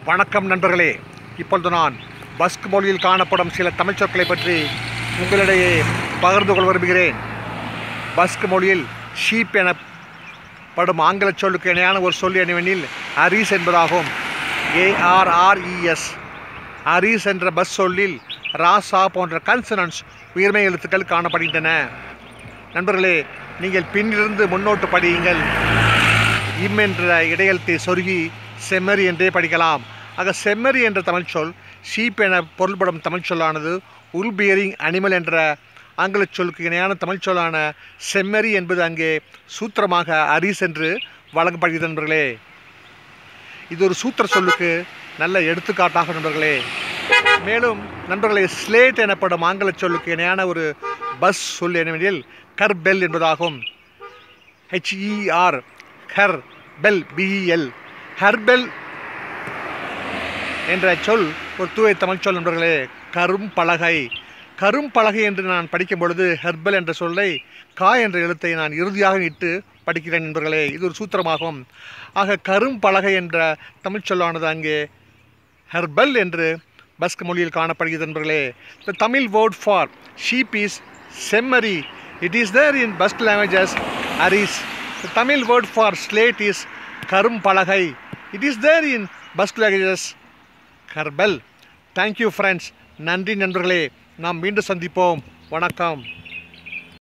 வணக்கம் நண்பர்களே இப்பொழுது நான் பஸ்க் மொழியில் காணப்படும் சில தமிழ் சொற்களை பற்றி உங்களிடையே பகிர்ந்து கொள்ள விரும்புகிறேன் பஸ்க் மொழியில் ஷீப் எனப்படும் ஆங்கில சொல்லுக்கு இணையான ஒரு சொல் என்னவெனில் அரீஸ் என்பதாகும் ஏஆர்ஆர்இஎஸ் அரீஸ் என்ற பஸ் சொல்லில் ராசா போன்ற கன்சனன்ஸ் உயிர்மை எழுத்துக்கள் காணப்படுகின்றன நண்பர்களே நீங்கள் பின்னிருந்து முன்னோட்டு படியுங்கள் இம் என்ற இடையெழுத்தை சொருகி செம்மறி என்றே படிக்கலாம் ஆக செம்மறி என்ற தமிழ் சொல் ஷீப் என பொருள்படும் தமிழ் சொல்லானது உல் பியரிங் அனிமல் என்ற ஆங்கில சொல்லுக்கு இணையான தமிழ் சொல்லான செம்மறி என்பது அங்கே சூத்திரமாக அரிஸ் என்று வழங்கப்படுகிறது நண்பர்களே இது ஒரு சூத்திர சொல்லுக்கு நல்ல எடுத்துக்காட்டாக நண்பர்களே மேலும் நண்பர்களே ஸ்லேட் எனப்படும் ஆங்கில சொல்லுக்கு இணையான ஒரு பஸ் சொல் என்னவெனில் கர்பெல் என்பதாகும் ஹெச்இஆர் ஹர் பெல் பிஇஎல் ஹர்பெல் என்ற சொல் ஒரு தூய தமிழ் சொல் நண்பர்களே கரும்பலகை கரும்பலகை என்று நான் படிக்கும் பொழுது ஹெர்பல் என்ற சொல்லை கா என்ற எழுத்தை நான் இறுதியாக இட்டு படிக்கிறேன் நண்பர்களே இது ஒரு சூத்திரமாகும் ஆக கரும்பலகை என்ற தமிழ் சொல்லானது அங்கே ஹெர்பல் என்று பஸ்க் மொழியில் காணப்படுகிறது நண்பர்களே the Tamil word for sheep is செம்மரி it is there in Basque languages அரிஸ் the Tamil word for slate is கரும்பலகை it is there in Basque languages கர்பல் தேங்க்யூ ஃப்ரெண்ட்ஸ் நன்றி நண்பர்களே நாம் மீண்டும் சந்திப்போம் வணக்கம்